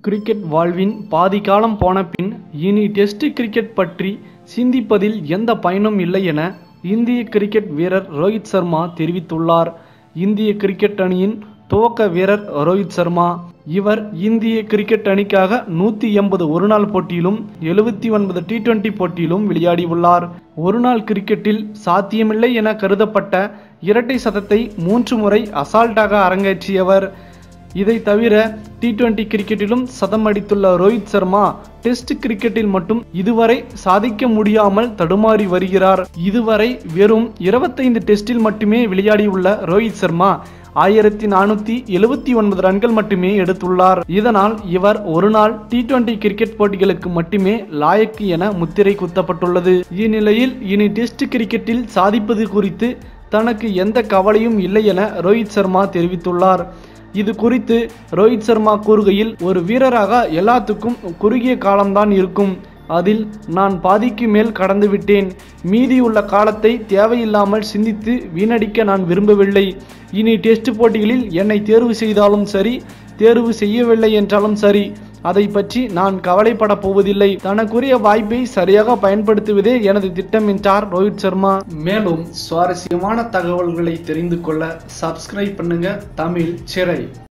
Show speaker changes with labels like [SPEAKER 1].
[SPEAKER 1] cricket வாழ்வின் பாதி காலம் போன பின் இனி டெஸ்ட் கிரிக்கெட் பற்றி சிந்திப்பதில் எந்த பயனும் இல்லை என இந்திய கிரிக்கெட் வீரர் ரோஹித் சர்மா தெரிவித்துள்ளார் இந்திய கிரிக்கெட் அணியின் துவக்க வீரர் ரோஹித் சர்மா இவர் இந்திய கிரிக்கெட் அணிக்காக நூற்றி எண்பது ஒருநாள் போட்டியிலும் எழுபத்தி ஒன்பது டி டுவெண்டி போட்டியிலும் விளையாடியுள்ளார் ஒருநாள் கிரிக்கெட்டில் சாத்தியமில்லை என கருதப்பட்ட இரட்டை சதத்தை மூன்று முறை அசால்ட்டாக அரங்கேற்றியவர் இதை தவிர டி டுவெண்டி கிரிக்கெட்டிலும் சதம் அடித்துள்ள ரோஹித் சர்மா டெஸ்ட் கிரிக்கெட்டில் மட்டும் இதுவரை சாதிக்க முடியாமல் தடுமாறி வருகிறார் இதுவரை வெறும் இருபத்தைந்து டெஸ்டில் மட்டுமே விளையாடியுள்ள ரோஹித் சர்மா ஆயிரத்தி நானூத்தி எழுபத்தி ஒன்பது ரன்கள் மட்டுமே எடுத்துள்ளார் இதனால் இவர் ஒரு நாள் டி டுவெண்டி கிரிக்கெட் போட்டிகளுக்கு மட்டுமே லாயக்கு என முத்திரை குத்தப்பட்டுள்ளது இந்நிலையில் இனி டெஸ்ட் கிரிக்கெட்டில் சாதிப்பது குறித்து தனக்கு எந்த கவலையும் இல்லை என ரோஹித் சர்மா தெரிவித்துள்ளார் இது குறித்து ரோஹித் சர்மா கூறுகையில் ஒரு வீரராக எல்லாத்துக்கும் குறுகிய காலம்தான் இருக்கும் அதில் நான் பாதிக்கு மேல் கடந்து விட்டேன் மீதியுள்ள காலத்தை தேவையில்லாமல் சிந்தித்து வீணடிக்க நான் விரும்பவில்லை இனி டெஸ்ட் போட்டிகளில் என்னை தேர்வு செய்தாலும் சரி தேர்வு செய்யவில்லை என்றாலும் சரி அதை பற்றி நான் கவலைப்பட போவதில்லை தனக்குரிய வாய்ப்பை சரியாக பயன்படுத்துவதே எனது திட்டம் என்றார் ரோஹித் சர்மா மேலும் சுவாரஸ்யமான தகவல்களை தெரிந்து கொள்ள சப்ஸ்கிரைப் பண்ணுங்க தமிழ் சிறை